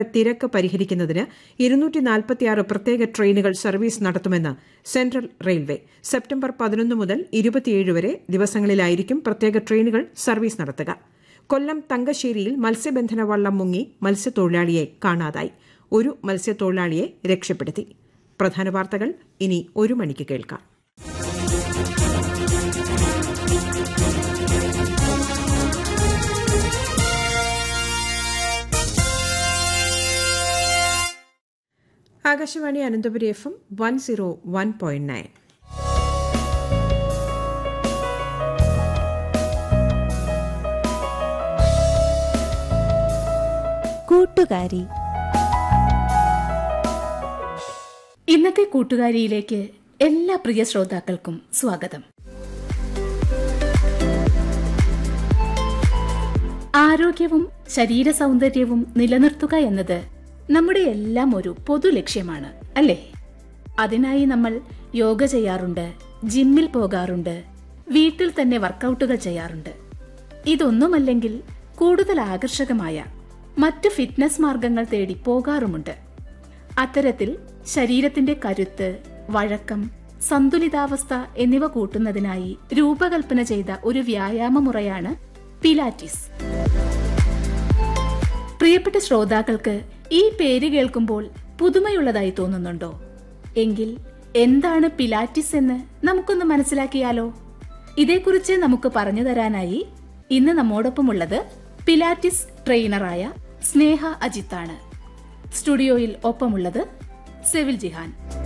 തിരക്ക് പരിഹരിക്കുന്നതിന് ഇരുന്നൂറ്റി നാൽപ്പത്തിയാറ് പ്രത്യേക ട്രെയിനുകൾ സർവീസ് നടത്തുമെന്ന് സെൻട്രൽ റെയിൽവേ സെപ്റ്റംബർ പതിനൊന്ന് മുതൽ ഇരുപത്തിയേഴ് വരെ ദിവസങ്ങളിലായിരിക്കും പ്രത്യേക ട്രെയിനുകൾ സർവീസ് നടത്തുക കൊല്ലം തങ്കശ്ശേരിയിൽ മത്സ്യബന്ധന വള്ളം മുങ്ങി മത്സ്യത്തൊഴിലാളിയെ കാണാതായി ഒരു മത്സ്യത്തൊഴിലാളിയെ രക്ഷപ്പെടുത്തി പ്രധാന വാർത്തകൾ ഇനി ഒരു മണിക്ക് കേൾക്കാം Akashvani Ananthapuri F M one zero one point nine കൂട്ടുകാരി ഇന്നത്തെ കൂട്ടുകാരിയിലേക്ക് എല്ലാ പ്രിയ ശ്രോതാക്കൾക്കും സ്വാഗതം ആരോഗ്യവും ശരീര സൗന്ദര്യവും നിലനിർത്തുക എന്നത് നമ്മുടെ എല്ലാം ഒരു പൊതു ലക്ഷ്യമാണ് അല്ലേ അതിനായി നമ്മൾ യോഗ ചെയ്യാറുണ്ട് ജിമ്മിൽ പോകാറുണ്ട് വീട്ടിൽ തന്നെ വർക്കൗട്ടുകൾ ചെയ്യാറുണ്ട് ഇതൊന്നുമല്ലെങ്കിൽ കൂടുതൽ ആകർഷകമായ മറ്റു ഫിറ്റ്നസ് മാർഗങ്ങൾ തേടി പോകാറുമുണ്ട് അത്തരത്തിൽ ശരീരത്തിന്റെ കരുത്ത് വഴക്കം സന്തുലിതാവസ്ഥ എന്നിവ കൂട്ടുന്നതിനായി രൂപകൽപ്പന ചെയ്ത ഒരു വ്യായാമ മുറയാണ് പിലാറ്റിസ് പ്രിയപ്പെട്ട ശ്രോതാക്കൾക്ക് ഈ പേര് കേൾക്കുമ്പോൾ പുതുമയുള്ളതായി തോന്നുന്നുണ്ടോ എങ്കിൽ എന്താണ് പിലാറ്റിസ് എന്ന് നമുക്കൊന്ന് മനസ്സിലാക്കിയാലോ ഇതേക്കുറിച്ച് നമുക്ക് പറഞ്ഞു തരാനായി ഇന്ന് നമ്മോടൊപ്പമുള്ളത് പിലാറ്റിസ് ട്രെയിനറായ സ്നേഹ അജിത്താണ് സ്റ്റുഡിയോയിൽ ഒപ്പമുള്ളത് സെവിൽ ജിഹാൻ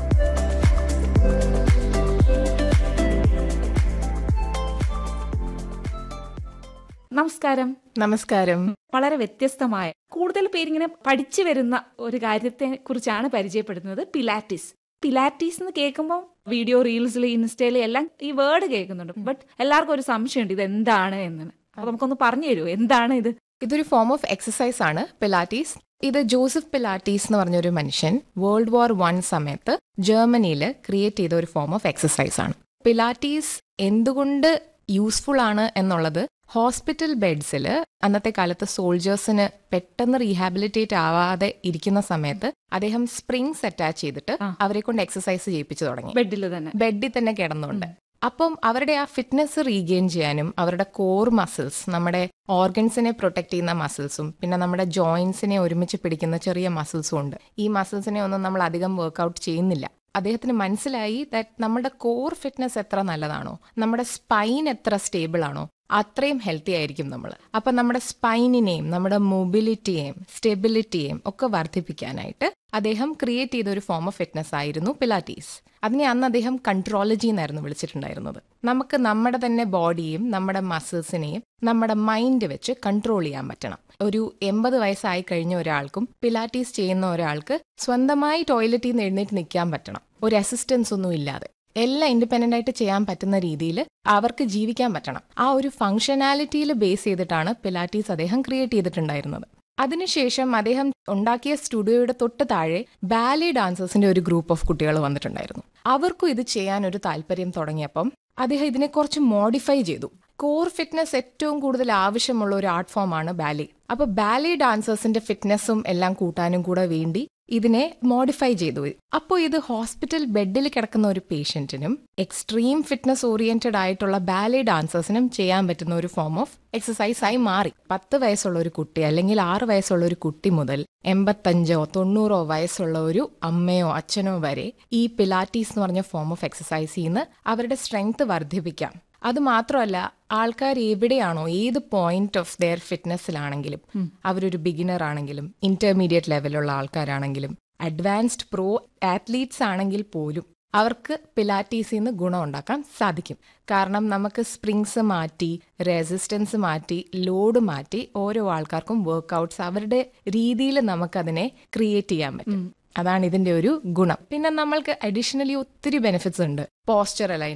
നമസ്കാരം നമസ്കാരം വളരെ വ്യത്യസ്തമായ കൂടുതൽ പേരിങ്ങനെ പഠിച്ചു വരുന്ന ഒരു കാര്യത്തെ കുറിച്ചാണ് പരിചയപ്പെടുന്നത് പിലാറ്റിസ് പിലാറ്റീസ് എന്ന് കേൾക്കുമ്പോൾ വീഡിയോ റീൽസിൽ ഇൻസ്റ്റയിൽ എല്ലാം ഈ വേർഡ് കേൾക്കുന്നുണ്ട് ബട്ട് എല്ലാവർക്കും ഒരു സംശയമുണ്ട് ഇത് എന്താണ് എന്ന് അപ്പൊ നമുക്കൊന്ന് പറഞ്ഞു തരുമോ എന്താണ് ഇത് ഇതൊരു ഫോം ഓഫ് എക്സസൈസ് ആണ് പിലാറ്റീസ് ഇത് ജോസഫ് പിലാറ്റീസ് എന്ന് പറഞ്ഞൊരു മനുഷ്യൻ വേൾഡ് വാർ വൺ സമയത്ത് ജർമ്മനിയിൽ ക്രിയേറ്റ് ചെയ്ത ഒരു ഫോം ഓഫ് എക്സസൈസ് ആണ് പിലാറ്റീസ് എന്തുകൊണ്ട് യൂസ്ഫുൾ ആണ് എന്നുള്ളത് ഹോസ്പിറ്റൽ ബെഡ്സിൽ അന്നത്തെ കാലത്ത് സോൾജേഴ്സിന് പെട്ടെന്ന് റീഹാബിലിറ്റേറ്റ് ആവാതെ ഇരിക്കുന്ന സമയത്ത് അദ്ദേഹം സ്പ്രിങ്സ് അറ്റാച്ച് ചെയ്തിട്ട് അവരെ കൊണ്ട് എക്സസൈസ് ചെയ്യിപ്പിച്ചു തുടങ്ങി ബെഡിൽ തന്നെ ബെഡിൽ തന്നെ കിടന്നുകൊണ്ട് അപ്പം അവരുടെ ആ ഫിറ്റ്നസ് റീഗെയിൻ ചെയ്യാനും അവരുടെ കോർ മസിൽസ് നമ്മുടെ ഓർഗൻസിനെ പ്രൊട്ടക്ട് ചെയ്യുന്ന മസിൽസും പിന്നെ നമ്മുടെ ജോയിൻസിനെ ഒരുമിച്ച് പിടിക്കുന്ന ചെറിയ മസിൽസും ഉണ്ട് ഈ മസിൽസിനെ ഒന്നും നമ്മൾ അധികം വർക്ക്ഔട്ട് ചെയ്യുന്നില്ല അദ്ദേഹത്തിന് മനസ്സിലായി ദാറ്റ് നമ്മുടെ കോർ ഫിറ്റ്നസ് എത്ര നല്ലതാണോ നമ്മുടെ സ്പൈൻ എത്ര സ്റ്റേബിൾ ആണോ അത്രയും ഹെൽത്തി ആയിരിക്കും നമ്മൾ അപ്പം നമ്മുടെ സ്പൈനിനെയും നമ്മുടെ മൊബിലിറ്റിയെയും സ്റ്റെബിലിറ്റിയെയും ഒക്കെ വർദ്ധിപ്പിക്കാനായിട്ട് അദ്ദേഹം ക്രിയേറ്റ് ചെയ്ത ഒരു ഫോം ഓഫ് ഫിറ്റ്നസ് ആയിരുന്നു പിലാറ്റീസ് അതിനെ അന്ന് അദ്ദേഹം കൺട്രോളജി എന്നായിരുന്നു വിളിച്ചിട്ടുണ്ടായിരുന്നത് നമുക്ക് നമ്മുടെ തന്നെ ബോഡിയും നമ്മുടെ മസിൽസിനെയും നമ്മുടെ മൈൻഡ് വെച്ച് കൺട്രോൾ ചെയ്യാൻ പറ്റണം ഒരു എൺപത് വയസ്സായി കഴിഞ്ഞ ഒരാൾക്കും പിലാറ്റീസ് ചെയ്യുന്ന ഒരാൾക്ക് സ്വന്തമായി ടോയ്ലറ്റിൽ നിന്ന് എഴുന്നേറ്റ് നിൽക്കാൻ പറ്റണം ഒരു അസിസ്റ്റൻസ് ഒന്നും ഇല്ലാതെ എല്ലാം ഇൻഡിപെൻഡന്റ് ആയിട്ട് ചെയ്യാൻ പറ്റുന്ന രീതിയിൽ അവർക്ക് ജീവിക്കാൻ പറ്റണം ആ ഒരു ഫംഗ്ഷനാലിറ്റിയിൽ ബേസ് ചെയ്തിട്ടാണ് പിലാറ്റീസ് അദ്ദേഹം ക്രിയേറ്റ് ചെയ്തിട്ടുണ്ടായിരുന്നത് അതിനുശേഷം അദ്ദേഹം ഉണ്ടാക്കിയ സ്റ്റുഡിയോയുടെ തൊട്ട് താഴെ ബാലി ഡാൻസേഴ്സിന്റെ ഒരു ഗ്രൂപ്പ് ഓഫ് കുട്ടികൾ വന്നിട്ടുണ്ടായിരുന്നു അവർക്കും ഇത് ചെയ്യാൻ ഒരു താല്പര്യം തുടങ്ങിയപ്പം അദ്ദേഹം ഇതിനെ കുറച്ച് മോഡിഫൈ ചെയ്തു കോർ ഫിറ്റ്നസ് ഏറ്റവും കൂടുതൽ ആവശ്യമുള്ള ഒരു ആർട്ട് ഫോമാണ് ബാലി അപ്പൊ ബാലി ഡാൻസേഴ്സിന്റെ ഫിറ്റ്നസ്സും എല്ലാം കൂട്ടാനും കൂടെ വേണ്ടി ഇതിനെ മോഡിഫൈ ചെയ്തു അപ്പോൾ ഇത് ഹോസ്പിറ്റൽ ബെഡിൽ കിടക്കുന്ന ഒരു പേഷ്യന്റിനും എക്സ്ട്രീം ഫിറ്റ്നസ് ഓറിയന്റഡ് ആയിട്ടുള്ള ബാലി ഡാൻസേഴ്സിനും ചെയ്യാൻ പറ്റുന്ന ഒരു ഫോം ഓഫ് എക്സസൈസ് ആയി മാറി പത്ത് വയസ്സുള്ള ഒരു കുട്ടി അല്ലെങ്കിൽ ആറ് വയസ്സുള്ള ഒരു കുട്ടി മുതൽ എൺപത്തഞ്ചോ തൊണ്ണൂറോ വയസ്സുള്ള ഒരു അമ്മയോ അച്ഛനോ വരെ ഈ പിലാറ്റീസ് എന്ന് പറഞ്ഞ ഫോം ഓഫ് എക്സസൈസിൽ നിന്ന് അവരുടെ സ്ട്രെങ്ത് വർദ്ധിപ്പിക്കാം അത് മാത്രമല്ല ആൾക്കാർ എവിടെയാണോ ഏത് പോയിന്റ് ഓഫ് ദെയർ ഫിറ്റ്നസ്സിലാണെങ്കിലും അവരൊരു ബിഗിനർ ആണെങ്കിലും ഇന്റർമീഡിയറ്റ് ലെവലുള്ള ആൾക്കാരാണെങ്കിലും അഡ്വാൻസ്ഡ് പ്രോ ആത്ലീറ്റ്സ് ആണെങ്കിൽ പോലും അവർക്ക് പിലാറ്റീസിൽ നിന്ന് ഗുണം ഉണ്ടാക്കാൻ സാധിക്കും കാരണം നമുക്ക് സ്പ്രിങ്സ് മാറ്റി റെസിസ്റ്റൻസ് മാറ്റി ലോഡ് മാറ്റി ഓരോ ആൾക്കാർക്കും വർക്ക്ഔട്ട്സ് അവരുടെ രീതിയിൽ നമുക്കതിനെ ക്രിയേറ്റ് ചെയ്യാൻ പറ്റും അതാണ് ഇതിന്റെ ഒരു ഗുണം പിന്നെ നമ്മൾക്ക് അഡീഷണലി ഒത്തിരി ബെനിഫിറ്റ്സ് ഉണ്ട് പോസ്ചർ അലൈൻമെന്റ്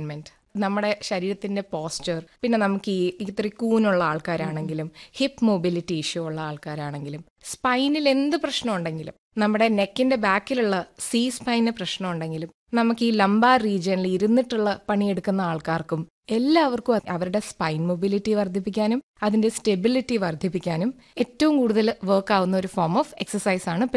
നമ്മുടെ ശരീരത്തിന്റെ പോസ്ചർ പിന്നെ നമുക്ക് ഈ ഇത്തിരി കൂനുള്ള ആൾക്കാരാണെങ്കിലും ഹിപ്പ് മൊബിലിറ്റി ഇഷ്യൂ ഉള്ള ആൾക്കാരാണെങ്കിലും സ്പൈനിൽ എന്ത് പ്രശ്നം ഉണ്ടെങ്കിലും നമ്മുടെ നെക്കിന്റെ ബാക്കിലുള്ള സി സ്പൈന് പ്രശ്നം ഉണ്ടെങ്കിലും നമുക്ക് ഈ ലംബാർ റീജിയനിൽ ഇരുന്നിട്ടുള്ള പണിയെടുക്കുന്ന ആൾക്കാർക്കും എല്ലാവർക്കും അവരുടെ സ്പൈൻ മൊബിലിറ്റി വർദ്ധിപ്പിക്കാനും അതിന്റെ സ്റ്റെബിലിറ്റി വർദ്ധിപ്പിക്കാനും ഏറ്റവും കൂടുതൽ വർക്ക് ആവുന്ന ഒരു ഫോം ഓഫ് എക്സസൈസ് ആണ്